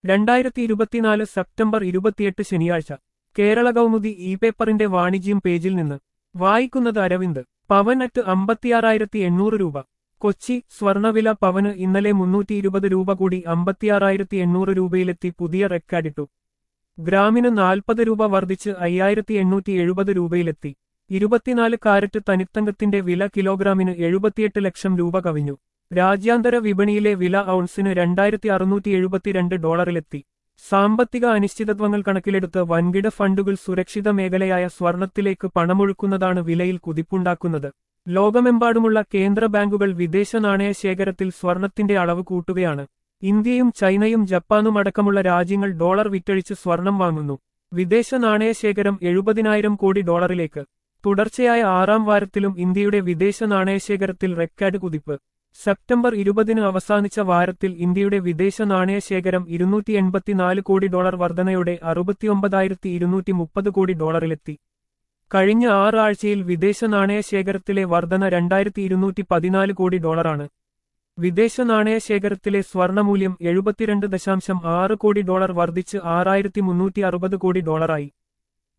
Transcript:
രണ്ടായിരത്തി ഇരുപത്തിനാല് സെപ്റ്റംബർ ഇരുപത്തിയെട്ട് ശനിയാഴ്ച കേരള കൗമുദി ഇ പേപ്പറിന്റെ വാണിജ്യം പേജിൽ നിന്ന് വായിക്കുന്നത് അരവിന്ദ് പവൻ അറ്റ് അമ്പത്തിയാറായിരത്തി എണ്ണൂറ് രൂപ കൊച്ചി സ്വർണവില പവന് ഇന്നലെ മുന്നൂറ്റി ഇരുപത് രൂപ കൂടി അമ്പത്തിയാറായിരത്തി എണ്ണൂറ് രൂപയിലെത്തി പുതിയ റെക്കാർഡിട്ടു ഗ്രാമിന് നാൽപ്പത് രൂപ വർദ്ധിച്ച് അയ്യായിരത്തി എണ്ണൂറ്റി എഴുപത് രൂപയിലെത്തി ഇരുപത്തിനാല് കാരറ്റ് തനിത്തങ്കത്തിന്റെ വില കിലോഗ്രാമിന് എഴുപത്തിയെട്ട് ലക്ഷം രൂപ കവിഞ്ഞു രാജ്യാന്തര വിപണിയിലെ വില ഔൺസിന് രണ്ടായിരത്തി അറുന്നൂറ്റി എഴുപത്തിരണ്ട് ഡോളറിലെത്തി സാമ്പത്തിക അനിശ്ചിതത്വങ്ങൾ കണക്കിലെടുത്ത് വൻകിട ഫണ്ടുകൾ സുരക്ഷിത മേഖലയായ സ്വർണത്തിലേക്ക് പണമൊഴുക്കുന്നതാണ് വിലയിൽ കുതിപ്പുണ്ടാക്കുന്നത് ലോകമെമ്പാടുമുള്ള കേന്ദ്ര ബാങ്കുകൾ വിദേശ നാണയ ശേഖരത്തിൽ സ്വർണത്തിന്റെ അളവ് കൂട്ടുകയാണ് ഇന്ത്യയും ചൈനയും ജപ്പാനും അടക്കമുള്ള രാജ്യങ്ങൾ ഡോളർ വിറ്റഴിച്ച് സ്വർണം വാങ്ങുന്നു വിദേശ നാണയ ശേഖരം എഴുപതിനായിരം കോടി ഡോളറിലേക്ക് തുടർച്ചയായ ആറാം വാരത്തിലും ഇന്ത്യയുടെ വിദേശ നാണയശേഖരത്തിൽ റെക്കോർഡ് കുതിപ്പ് സെപ്റ്റംബർ ഇരുപതിന് അവസാനിച്ച വാരത്തിൽ ഇന്ത്യയുടെ വിദേശ നാണയ ശേഖരം ഇരുന്നൂറ്റി എൺപത്തിനാല് കോടി ഡോളർ വർധനയോടെ അറുപത്തിയൊമ്പതായിരത്തി ഇരുന്നൂറ്റി മുപ്പത് കോടി ഡോളറിലെത്തി കഴിഞ്ഞ ആറ് ആഴ്ചയിൽ വിദേശ നാണയ ശേഖരത്തിലെ വർധന രണ്ടായിരത്തി ഇരുന്നൂറ്റി പതിനാല് കോടി ഡോളറാണ് വിദേശ നാണയ ശേഖരത്തിലെ സ്വർണമൂല്യം എഴുപത്തിരണ്ട് ദശാംശം ആറ് കോടി ഡോളർ വർദ്ധിച്ച് ആറായിരത്തി മുന്നൂറ്റി അറുപത് കോടി ഡോളറായി